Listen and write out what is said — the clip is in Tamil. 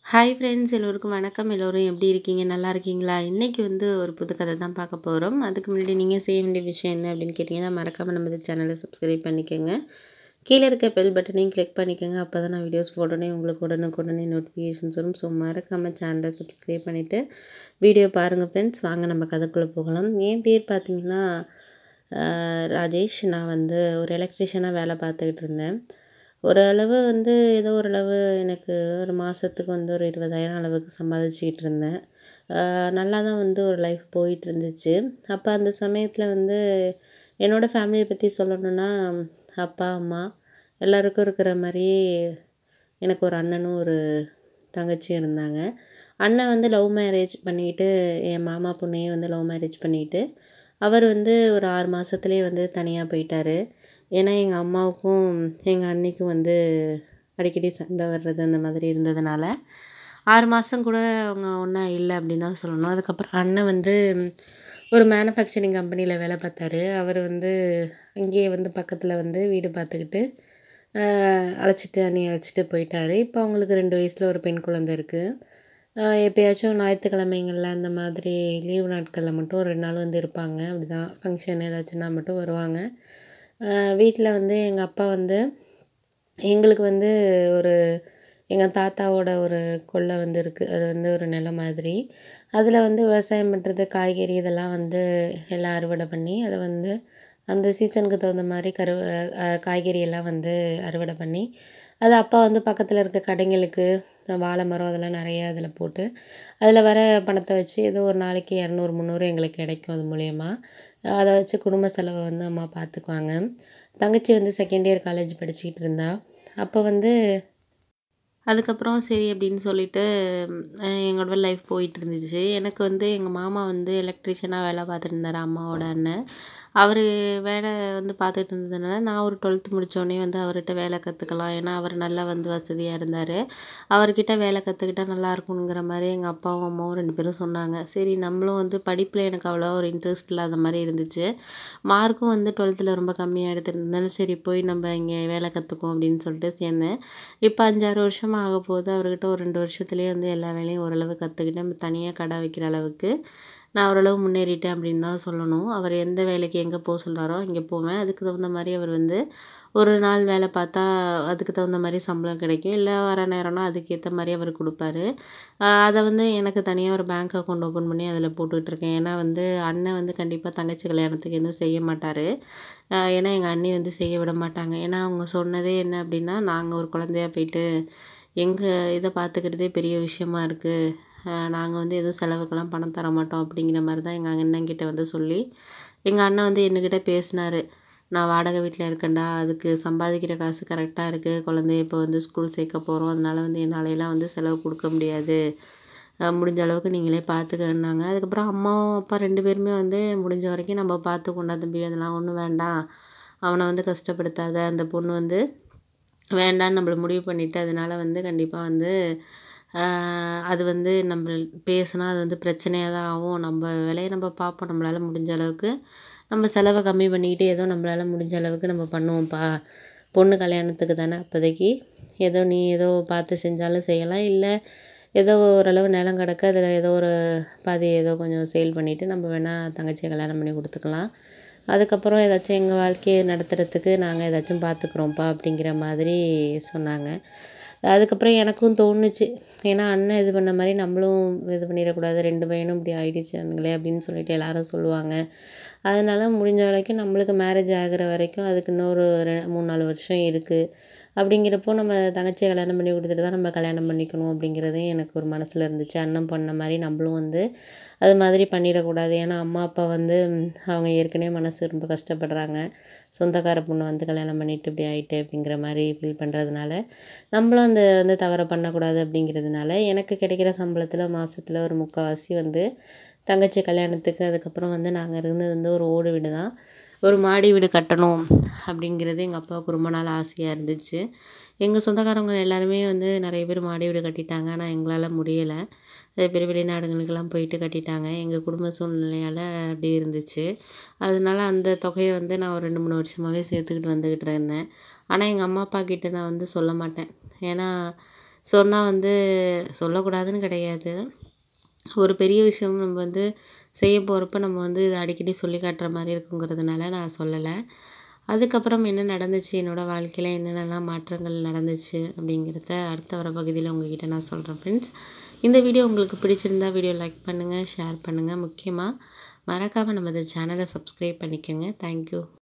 ஹாய் ஃப்ரெண்ட்ஸ் எல்லோருக்கும் வணக்கம் எல்லோரும் எப்படி இருக்கீங்க நல்லா இருக்கீங்களா இன்றைக்கி வந்து ஒரு புது கதை தான் பார்க்க போகிறோம் அதுக்கு முன்னாடி நீங்கள் செய்ய வேண்டிய விஷயம் என்ன அப்படின்னு கேட்டிங்கன்னா மறக்காமல் நம்ம இந்த சேனலை சப்ஸ்கிரைப் பண்ணிக்கோங்க கீழே இருக்க பெல் பட்டனையும் கிளிக் பண்ணிக்கோங்க அப்போ தான் நான் வீடியோஸ் போட்டோன்னே உங்களுக்கு உடனுக்குடனே நோட்டிஃபிகேஷன்ஸ் வரும் ஸோ மறக்காமல் சேனலை சப்ஸ்கிரைப் பண்ணிவிட்டு வீடியோ பாருங்கள் ஃப்ரெண்ட்ஸ் வாங்க நம்ம கதைக்குள்ளே போகலாம் என் பேர் பார்த்தீங்கன்னா ஆஹ், ராஜேஷ் நான் வந்து ஒரு எலக்ட்ரிஷியனாக வேலை பார்த்துக்கிட்டு இருந்தேன் ஓரளவு வந்து ஏதோ ஓரளவு எனக்கு ஒரு மாதத்துக்கு வந்து ஒரு இருபதாயிரம் அளவுக்கு சம்பாதிச்சுக்கிட்டு இருந்தேன் ஆஹ் நல்லா தான் வந்து ஒரு லைஃப் போயிட்டு இருந்துச்சு அப்போ அந்த சமயத்தில் வந்து என்னோடய ஃபேமிலியை பற்றி சொல்லணுன்னா அப்பா அம்மா எல்லாருக்கும் இருக்கிற மாதிரியே எனக்கு ஒரு அண்ணனும் ஒரு தங்கச்சியும் இருந்தாங்க அண்ணன் வந்து லவ் மேரேஜ் பண்ணிக்கிட்டு என் மாமா பொண்ணையே வந்து லவ் மேரேஜ் பண்ணிக்கிட்டு அவர் வந்து ஒரு ஆறு மாதத்துலேயே வந்து தனியாக போயிட்டார் ஏன்னா எங்கள் அம்மாவுக்கும் எங்கள் அண்ணிக்கும் வந்து அடிக்கடி சண்டை வர்றது அந்த மாதிரி இருந்ததுனால ஆறு மாதம் கூட அவங்க ஒன்றா இல்லை அப்படின்னு தான் சொல்லணும் அதுக்கப்புறம் அண்ணன் வந்து ஒரு மேனுஃபேக்சரிங் கம்பெனியில் வேலை பார்த்தாரு அவர் வந்து அங்கேயே வந்து பக்கத்தில் வந்து வீடு பார்த்துக்கிட்டு ஆஹ், அழைச்சிட்டு அண்ணியை அழைச்சிட்டு போயிட்டாரு இப்போ அவங்களுக்கு ரெண்டு வயசில் ஒரு பெண் குழந்தை இருக்குது எப்பயாச்சும் ஞாயிற்றுக்கிழமைங்களில் அந்த மாதிரி லீவு நாட்களில் மட்டும் ஒரு ரெண்டு நாள் வந்து இருப்பாங்க அப்படிதான் ஃபங்க்ஷன் ஏதாச்சும்னா மட்டும் வருவாங்க வீட்டில் வந்து எங்கள் அப்பா வந்து எங்களுக்கு வந்து ஒரு எங்கள் தாத்தாவோட ஒரு கொல்லை வந்து இருக்குது அது வந்து ஒரு நிலம் மாதிரி அதில் வந்து விவசாயம் பண்ணுறது காய்கறி இதெல்லாம் வந்து எல்லாம் அறுவடை பண்ணி அதை வந்து அந்த சீசனுக்கு தகுந்த மாதிரி கரு அஹ் காய்கறி எல்லாம் வந்து அறுவடை பண்ணி அது அப்பா வந்து பக்கத்தில் இருக்க கடைங்களுக்கு வாழை மரம் அதெல்லாம் நிறைய அதில் போட்டு அதில் வர பணத்தை வச்சு ஏதோ ஒரு நாளைக்கு இரநூறு முந்நூறு எங்களுக்கு கிடைக்கும் அது மூலயமா அதை வச்சு குடும்ப செலவை வந்து அம்மா பார்த்துக்குவாங்க தங்கச்சி வந்து செகண்ட் இயர் காலேஜ் படிச்சுக்கிட்டு இருந்தா அப்போ வந்து அதுக்கப்புறம் சரி அப்படின்னு சொல்லிட்டு அஹ் எங்களோட லைஃப் போயிட்டு இருந்துச்சு எனக்கு வந்து எங்கள் மாமா வந்து எலக்ட்ரிஷியனாக வேலை பார்த்துட்டு இருந்தார் அம்மாவோட அண்ணன் அவர் வேலை வந்து பார்த்துட்டு இருந்ததுனால நான் ஒரு டுவெல்த்து முடித்தோடனே வந்து அவர்கிட்ட வேலை கற்றுக்கலாம் ஏன்னா அவர் நல்லா வந்து வசதியாக இருந்தார் அவர்கிட்ட வேலை கற்றுக்கிட்டா நல்லா இருக்குங்கிற மாதிரி எங்கள் அப்பாவும் அம்மாவும் ரெண்டு பேரும் சொன்னாங்க சரி நம்மளும் வந்து படிப்பில் எனக்கு அவ்வளோ ஒரு இன்ட்ரெஸ்ட் இல்லாத மாதிரி இருந்துச்சு மார்க்கும் வந்து டுவெல்த்தில் ரொம்ப கம்மியாக எடுத்துருந்தனால சரி போய் நம்ம இங்கே வேலை கற்றுக்குவோம் அப்படின்னு சொல்லிட்டு சேர்ந்தேன் இப்போ அஞ்சாறு வருஷம் ஆக போகுது அவர்கிட்ட ஒரு ரெண்டு வருஷத்துலேயே வந்து எல்லா வேலையும் ஓரளவு கற்றுக்கிட்டேன் தனியாக கடை வைக்கிற அளவுக்கு நான் ஓரளவு முன்னேறிட்டேன் அப்படின்னு தான் சொல்லணும் அவர் எந்த வேலைக்கு எங்கே போக சொல்கிறாரோ அங்கே போவேன் அதுக்கு தகுந்த மாதிரி அவர் வந்து ஒரு நாள் வேலை பார்த்தா அதுக்கு தகுந்த மாதிரி சம்பளம் கிடைக்கும் இல்லை வர நேரம்னா அதுக்கேற்ற மாதிரி அவர் கொடுப்பாரு ஆஹ் அதை வந்து எனக்கு தனியாக ஒரு பேங்க் அக்கௌண்ட் ஓப்பன் பண்ணி அதில் போட்டுட்ருக்கேன் ஏன்னா வந்து அண்ணன் வந்து கண்டிப்பாக தங்கச்சி கல்யாணத்துக்கு எதுவும் செய்ய மாட்டார் ஏன்னா எங்கள் அண்ணி வந்து செய்ய விட மாட்டாங்க ஏன்னா அவங்க சொன்னதே என்ன அப்படின்னா நாங்கள் ஒரு குழந்தையா போயிட்டு எங்கள் இதை பார்த்துக்கிறதே பெரிய விஷயமா இருக்குது நாங்கள் வந்து எதுவும் செலவுக்கெல்லாம் பணம் தர மாட்டோம் அப்படிங்கிற மாதிரி தான் எங்கள் அண்ணன்கிட்ட வந்து சொல்லி எங்கள் அண்ணன் வந்து என்கிட்ட பேசினாரு நான் வாடகை வீட்டில் இருக்கேன்டா அதுக்கு சம்பாதிக்கிற காசு கரெக்டாக இருக்குது குழந்தைய இப்போ வந்து ஸ்கூல் சேர்க்க போகிறோம் அதனால வந்து என்னாலலாம் வந்து செலவு கொடுக்க முடியாது அஹ் முடிஞ்ச அளவுக்கு நீங்களே பார்த்துக்கன்னாங்க அதுக்கப்புறம் அம்மாவும் அப்பா ரெண்டு பேருமே வந்து முடிஞ்ச வரைக்கும் நம்ம பார்த்துக்கொண்டா தம்பி அதெல்லாம் ஒன்றும் வேண்டாம் அவனை வந்து கஷ்டப்படுத்தாத அந்த பொண்ணு வந்து வேண்டான்னு நம்மள முடிவு பண்ணிட்டு அதனால வந்து கண்டிப்பாக வந்து ஆஹ் அது வந்து நம்ம பேசினா அது வந்து பிரச்சனையாக தான் ஆகும் நம்ம வேலையை நம்ம பார்ப்போம் நம்மளால் முடிஞ்ச அளவுக்கு நம்ம செலவை கம்மி பண்ணிக்கிட்டு ஏதோ நம்மளால் முடிஞ்ச அளவுக்கு நம்ம பண்ணுவோம்ப்பா பொண்ணு கல்யாணத்துக்கு தானே அப்போதைக்கு ஏதோ நீ ஏதோ பார்த்து செஞ்சாலும் செய்யலாம் இல்லை ஏதோ ஓரளவு நிலம் கிடக்கு அதில் ஏதோ ஒரு பாதி ஏதோ கொஞ்சம் சேல் பண்ணிவிட்டு நம்ம வேணால் தங்கச்சியை கல்யாணம் பண்ணி கொடுத்துக்கலாம் அதுக்கப்புறம் ஏதாச்சும் எங்கள் வாழ்க்கையை நடத்துகிறதுக்கு நாங்கள் ஏதாச்சும் பார்த்துக்குறோம்ப்பா அப்படிங்கிற மாதிரி சொன்னாங்க அதுக்கப்புறம் எனக்கும் தோணுச்சு ஏன்னா அண்ணன் இது பண்ண மாதிரி நம்மளும் இது பண்ணிடக்கூடாது ரெண்டு பையனும் இப்படி ஆயிடுச்சானுங்களே அப்படின்னு சொல்லிட்டு எல்லாரும் சொல்லுவாங்க அதனால முடிஞ்ச வரைக்கும் நம்மளுக்கு மேரேஜ் ஆகுற வரைக்கும் அதுக்கு இன்னொரு ரெ மூணு நாலு வருஷம் இருக்குது அப்படிங்கிறப்போ நம்ம தங்கச்சியை கல்யாணம் பண்ணி கொடுத்துட்டு தான் நம்ம கல்யாணம் பண்ணிக்கணும் அப்படிங்கிறதே எனக்கு ஒரு மனசில் இருந்துச்சு அண்ணன் பண்ண மாதிரி நம்மளும் வந்து அது மாதிரி பண்ணிடக்கூடாது ஏன்னா அம்மா அப்பா வந்து ம், அவங்க ஏற்கனவே மனசு ரொம்ப கஷ்டப்படுறாங்க சொந்தக்கார பொண்ணு வந்து கல்யாணம் பண்ணிட்டு இப்படி ஆயிட்டு அப்படிங்கிற மாதிரி ஃபீல் பண்ணுறதுனால நம்மளும் அந்த வந்து தவறை பண்ணக்கூடாது அப்படிங்கிறதுனால எனக்கு கிடைக்கிற சம்பளத்தில் மாதத்துல ஒரு முக்கால்வாசி வந்து தங்கச்சி கல்யாணத்துக்கு அதுக்கப்புறம் வந்து நாங்கள் இருந்தது வந்து ஒரு ஓடு வீடு தான் ஒரு மாடி வீடு கட்டணும் அப்படிங்கிறது எங்கள் அப்பாவுக்கு ரொம்ப நாள் ஆசையாக இருந்துச்சு எங்கள் சொந்தக்காரவங்க எல்லாருமே வந்து நிறைய பேர் மாடி வீடு கட்டிட்டாங்க ஆனால் எங்களால் முடியலை நிறைய பேர் வெளிநாடுகளுக்கெல்லாம் போயிட்டு கட்டிட்டாங்க எங்கள் குடும்ப சூழ்நிலையால் அப்படி இருந்துச்சு அதனால அந்த தொகையை வந்து நான் ஒரு ரெண்டு மூணு வருஷமாகவே சேர்த்துக்கிட்டு வந்துக்கிட்டு இருந்தேன் ஆனால் எங்கள் அம்மா அப்பா கிட்ட நான் வந்து சொல்ல மாட்டேன் ஏன்னா சொன்னால் வந்து சொல்லக்கூடாதுன்னு கிடையாது ஒரு பெரிய விஷயம் நம்ம வந்து செய்ய போகிறப்ப நம்ம வந்து இதை அடிக்கடி சொல்லி காட்டுற மாதிரி இருக்குங்கிறதுனால நான் சொல்லலை அதுக்கப்புறம் என்ன நடந்துச்சு என்னோடய வாழ்க்கையில் என்னென்னலாம் மாற்றங்கள் நடந்துச்சு அப்படிங்கிறத அடுத்த வர பகுதியில் உங்ககிட்ட நான் சொல்கிறேன் ஃப்ரெண்ட்ஸ் இந்த வீடியோ உங்களுக்கு பிடிச்சிருந்தா வீடியோ லைக் பண்ணுங்கள் ஷேர் பண்ணுங்கள் முக்கியமாக மறக்காமல் நம்ம இந்த சேனலை சப்ஸ்கிரைப் பண்ணிக்கோங்க தேங்க்யூ